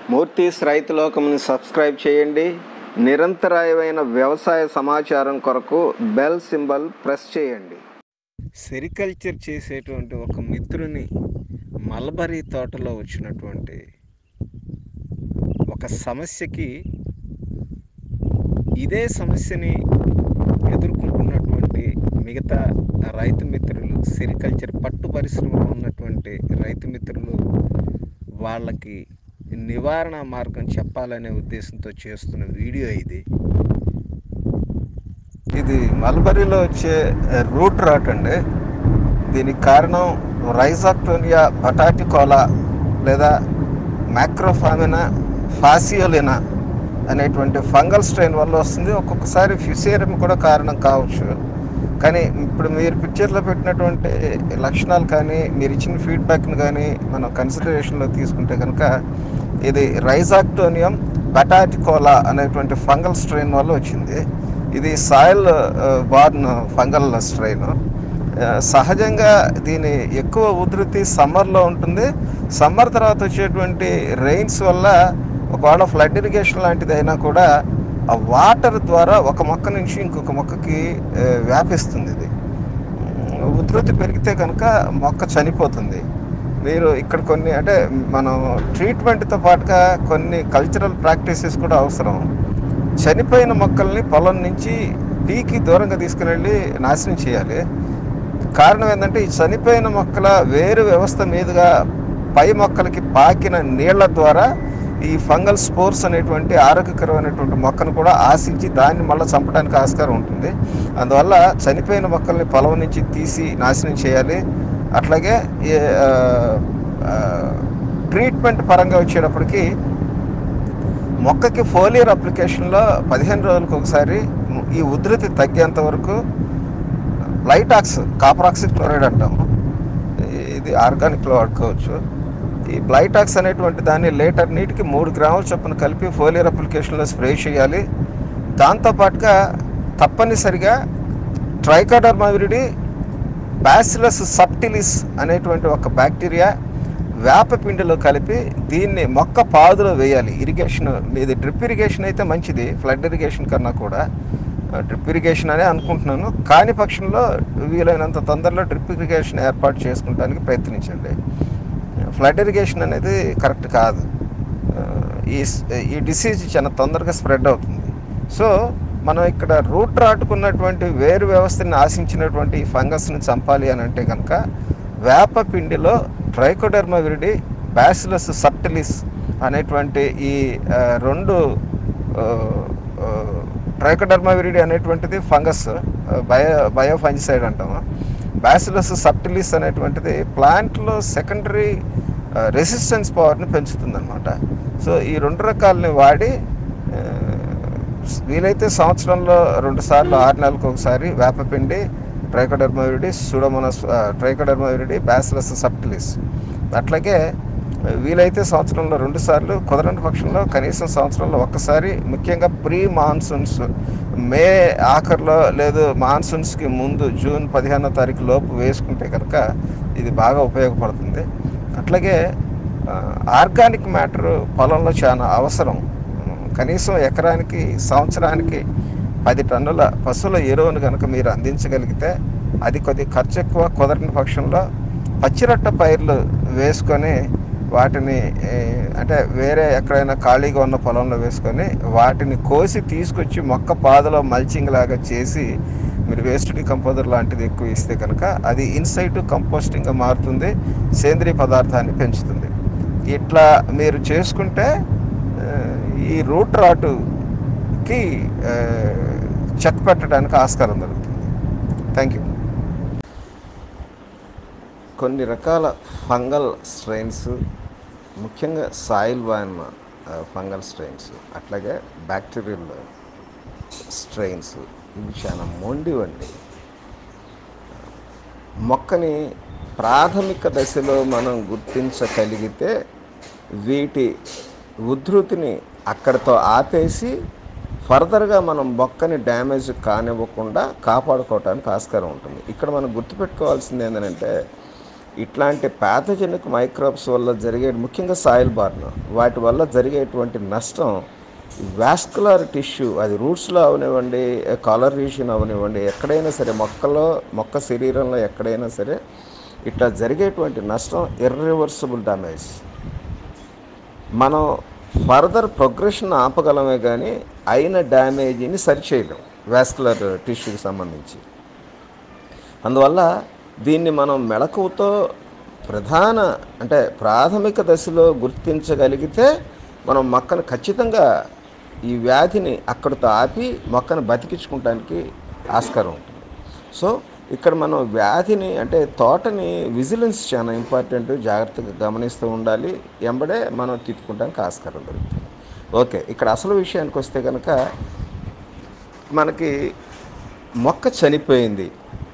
మూర్తీస్ రైతు లోకముని సబ్స్క్రైబ్ చేయండి నిరంతరాయమైన వ్యవసాయ సమాచారం కొరకు బెల్ సింబల్ ప్రెస్ చేయండి సెరికల్చర్ చేసేటువంటి ఒక మిత్రుని మల్బరీ తోటలో వచ్చినటువంటి ఒక సమస్యకి ఇదే సమస్యని ఎదుర్కొంటున్నటువంటి మిగతా రైతు మిత్రులు సెరికల్చర్ పట్టు పరిశ్రమలో ఉన్నటువంటి రైతు మిత్రులు వాళ్ళకి నివారణ మార్గం చెప్పాలనే ఉద్దేశంతో చేస్తున్న వీడియో ఇది ఇది మల్బరీలో వచ్చే రూట్ రాట్ అండి దీనికి కారణం రైజాక్టోనియా బటాటికోలా లేదా మ్యాక్రోఫామినా ఫాసియోలినా అనేటువంటి ఫంగల్ స్ట్రెయిన్ వల్ల వస్తుంది ఒక్కొక్కసారి ఫిసేరియం కూడా కారణం కావచ్చు కానీ ఇప్పుడు మీరు పిక్చర్లో పెట్టినటువంటి లక్షణాలు కానీ మీరు ఇచ్చిన ఫీడ్బ్యాక్ని కానీ మనం కన్సిడరేషన్లో తీసుకుంటే కనుక ఇది రైజాక్టోనియం బటాటికోలా అనేటువంటి ఫంగల్ స్ట్రెయిన్ వల్ల వచ్చింది ఇది సాయిల్ బార్న్ ఫంగల్ స్ట్రెయిన్ సహజంగా దీని ఎక్కువ ఉధృతి సమ్మర్లో ఉంటుంది సమ్మర్ తర్వాత వచ్చేటువంటి రెయిన్స్ వల్ల ఒకవేళ ఫ్లడ్ ఇరిగేషన్ లాంటిది అయినా కూడా ఆ వాటర్ ద్వారా ఒక మొక్క నుంచి ఇంకొక మొక్కకి ఆ, వ్యాపిస్తుంది ఇది ఉధృతి పెరిగితే కనుక మొక్క చనిపోతుంది మీరు ఇక్కడ కొన్ని అంటే మనం ట్రీట్మెంట్తో పాటుగా కొన్ని కల్చరల్ ప్రాక్టీసెస్ కూడా అవసరం చనిపోయిన మొక్కల్ని పొలం నుంచి పీకి దూరంగా తీసుకుని నాశనం చేయాలి కారణం ఏంటంటే ఈ చనిపోయిన మొక్కల వేరు వ్యవస్థ మీదుగా పై మొక్కలకి పాకిన నీళ్ల ద్వారా ఈ ఫంగల్ స్పోర్స్ అనేటువంటి ఆరోగ్యకరమైనటువంటి మొక్కను కూడా ఆశించి దాన్ని మళ్ళీ చంపడానికి ఆస్కారం ఉంటుంది అందువల్ల చనిపోయిన మొక్కల్ని పొలం నుంచి తీసి నాశనం చేయాలి అట్లాగే ఈ, ఆ, ఆ, ట్రీట్మెంట్ పరంగా వచ్చేటప్పటికి మొక్కకి ఫోలియర్ అప్లికేషన్లో పదిహేను రోజులకు ఒకసారి ఈ ఉధృతి తగ్గేంత వరకు లైటాక్స్ కాపర్ ఆక్సిడ్ క్లోరైడ్ అంటాము ఇది ఆర్గానిక్లో వాడుకోవచ్చు ఈ బ్లైటాక్స్ అనేటువంటి దాన్ని లీటర్ నీటికి మూడు గ్రాముల చొప్పున కలిపి ఫోలియర్ అప్లికేషన్లో స్ప్రే చేయాలి దాంతోపాటుగా తప్పనిసరిగా ట్రైకోడర్మావిరిడి బ్యాసిలస్ సబ్టిలిస్ అనేటువంటి ఒక బ్యాక్టీరియా వేప పిండిలో కలిపి దీన్ని మొక్క పాదులో వేయాలి ఇరిగేషన్ ఇది డ్రిప్ ఇరిగేషన్ అయితే మంచిది ఫ్లడ్ ఇరిగేషన్ కన్నా కూడా డ్రిప్ ఇరిగేషన్ అనే అనుకుంటున్నాను కాని పక్షంలో వీలైనంత తొందరలో డ్రిప్ ఇరిగేషన్ ఏర్పాటు చేసుకుంటానికి ప్రయత్నించండి ఫ్లడ్ ఇరిగేషన్ అనేది కరెక్ట్ కాదు ఆ, ఈ స్- ఈ డిసీజ్ చాలా తొందరగా స్ప్రెడ్ అవుతుంది సో మనం ఇక్కడ రూట్ రాటుకున్నటువంటి వేరు వ్యవస్థని ఆశించినటువంటి ఈ ఫంగస్ని చంపాలి అని అంటే కనుక వేప పిండిలో ట్రైకోడర్మా విరిడి బ్యాసిలస్ సబ్టిలిస్ అనేటువంటి ఈ ఆ, రెండు ట్రైకోడర్మా విరిడి అనేటువంటిది ఫంగస్ బయో బయో ఫంజిసైడ్ అంటాము బ్యాసిలస్ సబ్టిలిస్ అనేటువంటిది ప్లాంట్లో సెకండరీ రెసిస్టెన్స్ పవర్ని పెంచుతుందన్నమాట సో ఈ రెండు రకాలని వాడి ఆ, వీలైతే సంవత్సరంలో రెండు సార్లు ఆరు నెలలకు ఒకసారి వేపపిండి ట్రైకోడర్మావిరిడి సూడోమోనస్ ట్రైకోడర్మావిరిడి బ్యాసిలస్ సబ్టిలిస్ అట్లాగే వీలైతే సంవత్సరంలో రెండు సార్లు కుదరని పక్షంలో కనీసం సంవత్సరంలో ఒక్కసారి ముఖ్యంగా ప్రీ మాన్సూన్స్ మే ఆఖరిలో లేదు మాన్సూన్స్కి ముందు జూన్ పదిహేనో తారీఖు లోపు వేసుకుంటే కనుక ఇది బాగా ఉపయోగపడుతుంది అట్లాగే ఆ, ఆర్గానిక్ మ్యాటర్ పొలంలో చాలా అవసరం కనీసం ఎకరానికి సంవత్సరానికి పది టన్నుల పశువుల ఎరువును కనుక మీరు అందించగలిగితే అది కొద్ది ఖర్చు ఎక్కువ కుదరని పక్షంలో పచ్చిరొట్ట పైర్లు వేసుకొని వాటిని ఏ, అంటే వేరే ఎక్కడైనా ఖాళీగా ఉన్న పొలంలో వేసుకొని వాటిని కోసి తీసుకొచ్చి మొక్క పాదలో మల్చింగ్ లాగా చేసి మీరు వేస్ట్ కంపోజర్ లాంటిది ఎక్కువ ఇస్తే కనుక అది ఇన్సైట్ కంపోస్టింగ్గా మారుతుంది సేంద్రియ పదార్థాన్ని పెంచుతుంది ఇట్లా మీరు చేసుకుంటే ఆ, ఈ రూట్ రాటుకి ఆ, చెక్ పెట్టడానికి ఆస్కారం దొరుకుతుంది థ్యాంక్ యూ కొన్ని రకాల ఫంగల్ స్ట్రెయిన్స్ ముఖ్యంగా సాయిల్ వాన్ ఫంగల్ స్ట్రెయిన్స్ అట్లాగే బ్యాక్టీరియల్ స్ట్రెయిన్స్ ఇవి చాలా మొండివండి మొక్కని ప్రాథమిక దశలో మనం గుర్తించగలిగితే వీటి ఉధృతిని అక్కడితో ఆపేసి ఫర్దర్గా మనం మొక్కని డ్యామేజ్ కానివ్వకుండా కాపాడుకోవటానికి ఆస్కారం ఉంటుంది ఇక్కడ మనం గుర్తుపెట్టుకోవాల్సింది ఏంటంటే ఇట్లాంటి ప్యాథజెనిక్ మైక్రోబ్స్ వల్ల జరిగే ముఖ్యంగా సాయిల్ బార్న్ వాటి వల్ల జరిగేటువంటి నష్టం వాస్కులర్ టిష్యూ అది రూట్స్లో అవనివ్వండి కాలర్ రీషన్ అవనివ్వండి ఎక్కడైనా సరే మొక్కలో మొక్క శరీరంలో ఎక్కడైనా సరే ఇట్లా జరిగేటువంటి నష్టం ఇర్రివర్సిబుల్ డ్యామేజ్ మనం ఫర్దర్ ప్రోగ్రెషన్ ఆపగలమే కానీ అయిన డ్యామేజీని సరిచేయలేం వాస్కులర్ టిష్యూకి సంబంధించి అందువల్ల దీన్ని మనం మెళకువతో ప్రధాన అంటే ప్రాథమిక దశలో గుర్తించగలిగితే మనం మొక్కను ఖచ్చితంగా ఈ వ్యాధిని అక్కడితో ఆపి మొక్కను బతికించుకోవడానికి ఆస్కారం ఉంటుంది సో ఇక్కడ మనం వ్యాధిని అంటే తోటని విజిలెన్స్ చాలా ఇంపార్టెంట్ జాగ్రత్తగా గమనిస్తూ ఉండాలి ఎంబడే మనం తిట్టుకోవడానికి ఆస్కారం దొరుకుతుంది ఓకే ఇక్కడ అసలు విషయానికి వస్తే కనుక మనకి మొక్క చనిపోయింది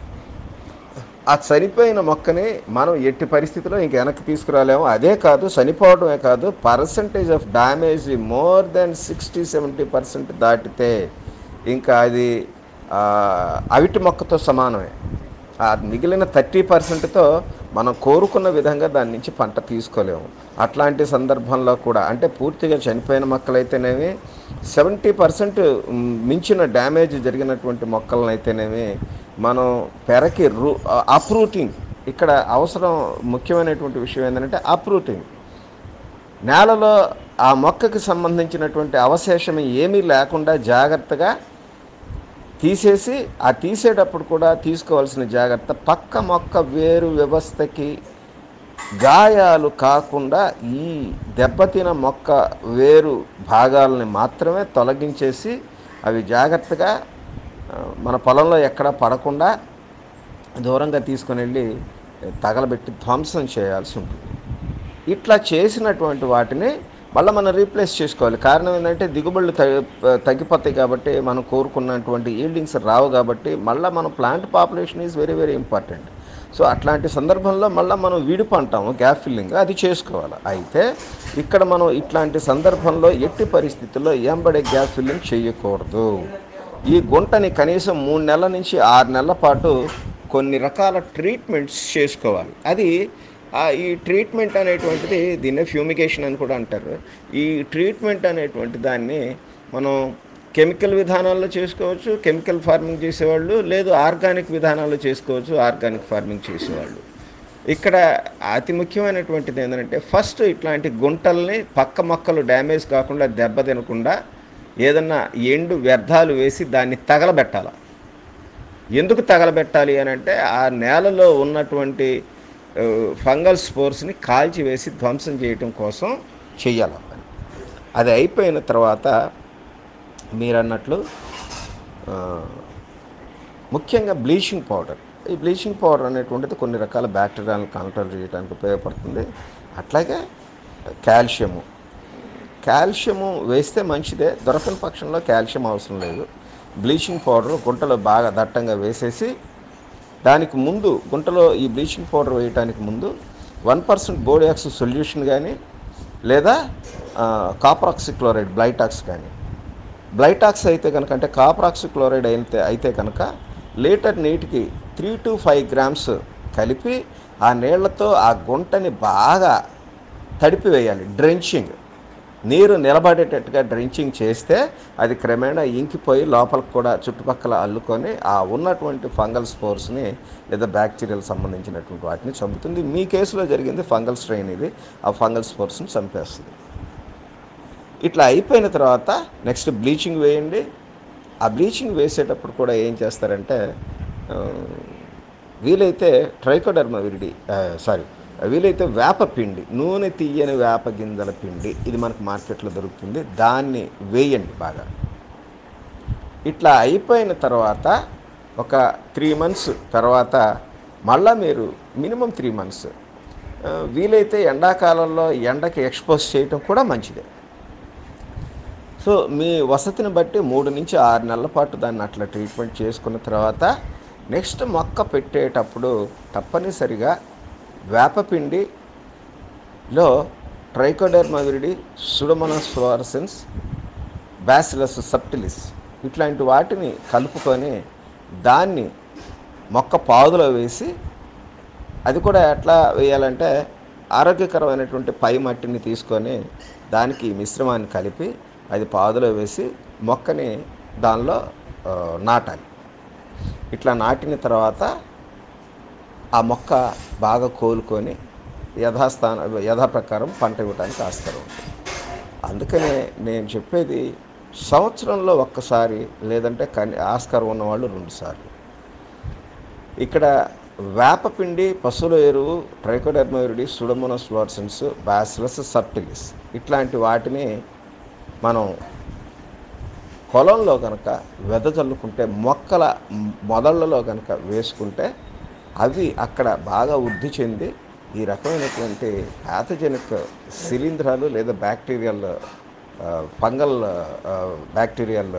ఆ చనిపోయిన మొక్కని మనం ఎట్టి పరిస్థితిలో ఇంక వెనక్కి తీసుకురాలేము అదే కాదు చనిపోవడమే కాదు percentage of damage more than sixty seventy percent దాటితే ఇంకా అది ఆ, అవిటి మొక్కతో సమానమే ఆ మిగిలిన థర్టీ పర్సెంట్తో మనం కోరుకున్న విధంగా దాని నుంచి పంట తీసుకోలేము అట్లాంటి సందర్భంలో కూడా అంటే పూర్తిగా చనిపోయిన మొక్కలైతేనేమి సెవెంటీ పర్సెంట్ మించిన డ్యామేజ్ జరిగినటువంటి మొక్కలనైతేనేమి మనం పెరకి రూ అప్రూటింగ్ ఇక్కడ అవసరం ముఖ్యమైనటువంటి విషయం ఏంటంటే అప్రూటింగ్ నేలలో ఆ మొక్కకి సంబంధించినటువంటి అవశేషం ఏమీ లేకుండా జాగ్రత్తగా తీసేసి ఆ తీసేటప్పుడు కూడా తీసుకోవాల్సిన జాగ్రత్త పక్క మొక్క వేరు వ్యవస్థకి గాయాలు కాకుండా ఈ దెబ్బతిన మొక్క వేరు భాగాలని మాత్రమే తొలగించేసి అవి జాగ్రత్తగా ఆ, మన పొలంలో ఎక్కడా పడకుండా దూరంగా తీసుకొని వెళ్ళి తగలబెట్టి ధ్వంసం చేయాల్సి ఉంటుంది ఇట్లా చేసినటువంటి వాటిని మళ్ళీ మనం రీప్లేస్ చేసుకోవాలి కారణం ఏంటంటే దిగుబడులు తగ్గి తగ్గిపోతాయి కాబట్టి మనం కోరుకున్నటువంటి ఈల్డింగ్స్ రావు కాబట్టి మళ్ళీ మన plant population is very very important so అట్లాంటి సందర్భంలో మళ్ళీ మనం విడుపు అంటాము గ్యాప్ ఫిల్లింగ్ అది చేసుకోవాలి అయితే ఇక్కడ మనం ఇట్లాంటి సందర్భంలో ఎట్టి పరిస్థితుల్లో ఏంబడే గ్యాప్ ఫిల్లింగ్ చేయకూడదు ఈ గుంటని కనీసం మూడు నెలల నుంచి ఆరు నెలల పాటు కొన్ని రకాల ట్రీట్మెంట్స్ చేసుకోవాలి అది ఆ ఈ ట్రీట్మెంట్ అనేటువంటిది దీన్నే ఫ్యూమిగేషన్ అని కూడా అంటారు ఈ ట్రీట్మెంట్ అనేటువంటి దాన్ని మనం కెమికల్ విధానాల్లో చేసుకోవచ్చు కెమికల్ ఫార్మింగ్ చేసేవాళ్ళు లేదు ఆర్గానిక్ విధానాల్లో చేసుకోవచ్చు ఆర్గానిక్ ఫార్మింగ్ చేసేవాళ్ళు ఇక్కడ అతి ముఖ్యమైనటువంటిది ఏంటంటే ఫస్ట్ ఇట్లాంటి గుంటల్ని పక్క మొక్కలు డ్యామేజ్ కాకుండా దెబ్బ తినకుండా ఏదన్నా ఎండు వ్యర్థాలు వేసి దాన్ని తగలబెట్టాలి ఎందుకు తగలబెట్టాలి అని అంటే ఆ నేలలో ఉన్నటువంటి ఆ, ఫంగల్ స్పోర్స్ని కాల్చివేసి ధ్వంసం చేయటం కోసం చెయ్యాలి ఆ పని. అది అయిపోయిన తర్వాత మీరు అన్నట్లు ఆ, ముఖ్యంగా బ్లీచింగ్ పౌడర్ ఈ బ్లీచింగ్ పౌడర్ అనేటువంటిది కొన్ని రకాల బ్యాక్టీరియాలను కంట్రోల్ చేయడానికి ఉపయోగపడుతుంది అట్లాగే కాల్షియము కాల్షియము వేస్తే మంచిదే దొరకని పక్షంలో కాల్షియం అవసరం లేదు బ్లీచింగ్ పౌడర్ గుంటలో బాగా దట్టంగా వేసేసి దానికి ముందు గుంటలో ఈ బ్లీచింగ్ పౌడర్ వేయడానికి ముందు వన్ పర్సెంట్ బోడియాక్స్ సొల్యూషన్ కానీ లేదా కాపరాక్సి క్లోరైడ్ బ్లైటాక్స్ కానీ బ్లైటాక్స్ అయితే కనుక అంటే కాపరాక్సి క్లోరైడ్ అయితే అయితే కనుక లీటర్ నీటికి త్రీ టు ఫైవ్ గ్రామ్స్ కలిపి ఆ నీళ్లతో ఆ గుంటని బాగా తడిపి వేయాలి డ్రెంచింగ్ నీరు నిలబడేటట్టుగా డ్రెంచింగ్ చేస్తే అది క్రమేణా ఇంకిపోయి లోపలికి కూడా చుట్టుపక్కల అల్లుకొని ఆ ఉన్నటువంటి ఫంగల్ స్పోర్స్ని లేదా బ్యాక్టీరియాలు సంబంధించినటువంటి వాటిని చంపుతుంది మీ కేసులో జరిగింది ఫంగల్ స్ట్రెయిన్ ఇది ఆ ఫంగల్ స్పోర్స్ని చంపేస్తుంది ఇట్లా అయిపోయిన తర్వాత నెక్స్ట్ బ్లీచింగ్ వేయండి ఆ బ్లీచింగ్ వేసేటప్పుడు కూడా ఏం చేస్తారంటే ఆ, వీలైతే ట్రైకోడర్మ విరిడి సారీ వీలైతే వేప పిండి నూనె తీయని వేప గింజల పిండి ఇది మనకు మార్కెట్లో దొరుకుతుంది దాన్ని వేయండి బాగా ఇట్లా అయిపోయిన తర్వాత ఒక త్రీ మంత్స్ తర్వాత మళ్ళా మీరు మినిమం త్రీ మంత్స్ వీలైతే ఎండాకాలంలో ఎండకి ఎక్స్పోజ్ చేయటం కూడా మంచిదే సో మీ వసతిని బట్టి మూడు నుంచి ఆరు నెలల పాటు దాన్ని అట్లా ట్రీట్మెంట్ చేసుకున్న తర్వాత నెక్స్ట్ మొక్క పెట్టేటప్పుడు తప్పనిసరిగా వేపపిండిలో trichoderma viride pseudomonas fluorescens bacillus subtilis ఇట్లాంటి వాటిని కలుపుకొని దాన్ని మొక్క పాదులో వేసి అది కూడా ఎట్లా వేయాలంటే ఆరోగ్యకరమైనటువంటి పై మట్టిని తీసుకొని దానికి ఈ మిశ్రమాన్ని కలిపి అది పాదులో వేసి మొక్కని దానిలో ఆ, నాటాలి ఇట్లా నాటిన తర్వాత ఆ మొక్క బాగా కోలుకొని యథాస్థాన యథాప్రకారం పంట ఇవ్వడానికి ఆస్కారం ఉంటుంది అందుకనే నేను చెప్పేది సంవత్సరంలో ఒక్కసారి లేదంటే కని ఆస్కారం ఉన్నవాళ్ళు రెండుసార్లు ఇక్కడ వేపపిండి పశువుల ఎరువు ట్రైకోడర్మోరిడి సుడమోనస్ ఫ్లోర్సన్స్ బ్యాసిలస్ సప్టిలిస్ ఇట్లాంటి వాటిని మనం పొలంలో కనుక వెదజల్లుకుంటే మొక్కల మొదళ్లలో కనుక వేసుకుంటే అవి అక్కడ బాగా వృద్ధి చెంది ఈ రకమైనటువంటి ప్యాథజెనిక్ శిలీంధ్రాలు లేదా బ్యాక్టీరియల్ ఫంగల్ బ్యాక్టీరియల్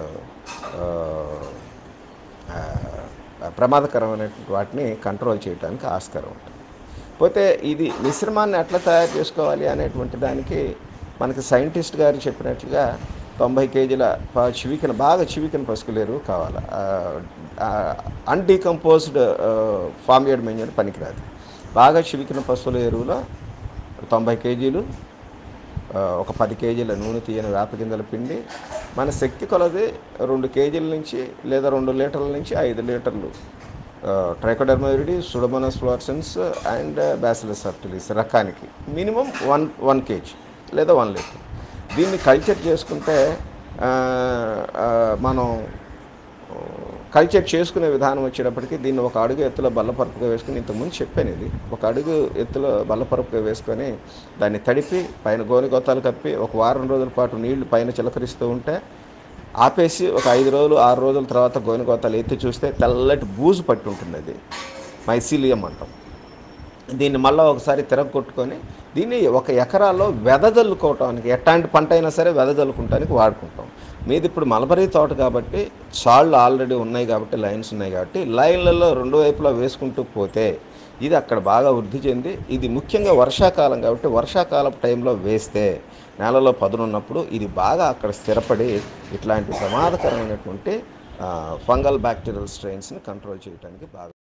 ప్రమాదకరమైనటువంటి వాటిని కంట్రోల్ చేయడానికి ఆస్కారం ఉంటుంది పోతే ఇది మిశ్రమాన్ని ఎట్లా తయారు చేసుకోవాలి అనేటువంటి దానికి మనకి సైంటిస్ట్ గారు చెప్పినట్లుగా తొంభై కేజీల ప- చివికిన బాగా చివికిన పసుకులేరు కావాలి అన్డీకంపోజ్డ్ ఫార్మియడ్ మెన్యూర్ పనికిరాదు బాగా చివికిన పశువుల ఎరువులో తొంభై కేజీలు ఆ, ఒక పది కేజీల నూనె తీయని వేప గింజల పిండి మన శక్తి కొలది రెండు కేజీల నుంచి లేదా రెండు లీటర్ల నుంచి ఐదు లీటర్లు ట్రైకోడర్మోరిడి సుడమోనస్ ఫ్లోర్సన్స్ అండ్ బ్యాసిలస్ సర్టిలిస్ రకానికి మినిమం వన్ వన్ కేజీ లేదా వన్ లీటర్ దీన్ని కల్చర్ చేసుకుంటే ఆ, ఆ, మనం కల్చర్ చేసుకునే విధానం వచ్చేటప్పటికి దీన్ని ఒక అడుగు ఎత్తులో బల్లపరుపుగా వేసుకుని ఇంతకుముందు చెప్పాను ఇది ఒక అడుగు ఎత్తులో బల్లపరుపుగా వేసుకొని దాన్ని తడిపి పైన గోనిగొత్తాలు కప్పి ఒక వారం రోజుల పాటు నీళ్లు పైన చిలకరిస్తూ ఉంటే ఆపేసి ఒక ఐదు రోజులు ఆరు రోజుల తర్వాత గోనిగొత్తాలు ఎత్తి చూస్తే తెల్లటి బూజు పట్టి ఉంటుంది అది మైసీలియం అంటాం దీన్ని మళ్ళీ ఒకసారి తిరగొట్టుకొని దీన్ని ఒక ఎకరాలో వెదజల్లుకోవటానికి ఎట్లాంటి పంట అయినా సరే వెదజల్లుకుంటానికి వాడుకుంటాం మీది ఇప్పుడు మలబరీ తోట కాబట్టి చాళ్ళు ఆల్రెడీ ఉన్నాయి కాబట్టి లైన్స్ ఉన్నాయి కాబట్టి లైన్లలో రెండు వైపులా వేసుకుంటూ పోతే ఇది అక్కడ బాగా వృద్ధి చెంది ఇది ముఖ్యంగా వర్షాకాలం కాబట్టి వర్షాకాలం టైంలో వేస్తే నేలలో పదునున్నప్పుడు ఇది బాగా అక్కడ స్థిరపడి ఇట్లాంటి ప్రమాదకరమైనటువంటి ఫంగల్ బ్యాక్టీరియల్ స్ట్రెయిన్స్ని కంట్రోల్ చేయడానికి బాగా